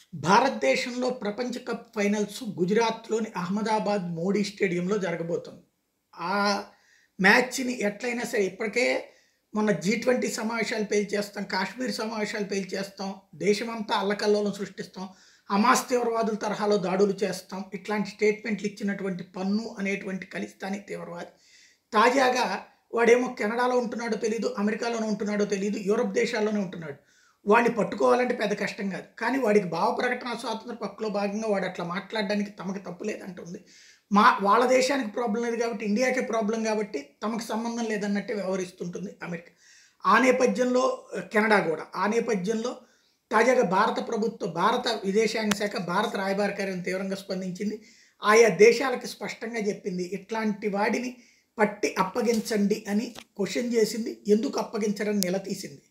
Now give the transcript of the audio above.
భారతదేశంలో ప్రపంచ cup finals గుజరాత్లోని అహ్మదాబాద్ మోడీ స్టేడియంలో జరగబోతుంది ఆ మ్యాచ్ని ఎట్లయినా సరే ఇప్పటికే మొన్న జీ ట్వంటీ సమావేశాలు పేల్చేస్తాం కాశ్మీర్ సమావేశాలు పేల్చేస్తాం దేశమంతా అల్లకల్లోలం సృష్టిస్తాం హమాస్ తీవ్రవాదుల తరహాలో దాడులు చేస్తాం ఇట్లాంటి స్టేట్మెంట్లు ఇచ్చినటువంటి పన్ను అనేటువంటి ఖలిస్తానీ తీవ్రవాది తాజాగా వాడేమో కెనడాలో ఉంటున్నాడో తెలియదు అమెరికాలోనే ఉంటున్నాడో తెలియదు యూరప్ దేశాల్లోనే ఉంటున్నాడు వాడిని పట్టుకోవాలంటే పెద్ద కష్టం కాదు కానీ వాడికి భావ ప్రకటన స్వాతంత్ర పక్కులో భాగంగా వాడు అట్లా మాట్లాడడానికి తమకు తప్పు లేదంటుంది మా వాళ్ళ దేశానికి ప్రాబ్లం లేదు కాబట్టి ఇండియాకే ప్రాబ్లం కాబట్టి తమకు సంబంధం లేదన్నట్టే వ్యవహరిస్తుంటుంది అమెరికా ఆ నేపథ్యంలో కెనడా కూడా ఆ నేపథ్యంలో తాజాగా భారత ప్రభుత్వం భారత విదేశాంగ శాఖ భారత రాయబార కార్యం తీవ్రంగా స్పందించింది ఆయా దేశాలకు స్పష్టంగా చెప్పింది ఇట్లాంటి వాడిని పట్టి అప్పగించండి అని క్వశ్చన్ చేసింది ఎందుకు అప్పగించరని నిలదీసింది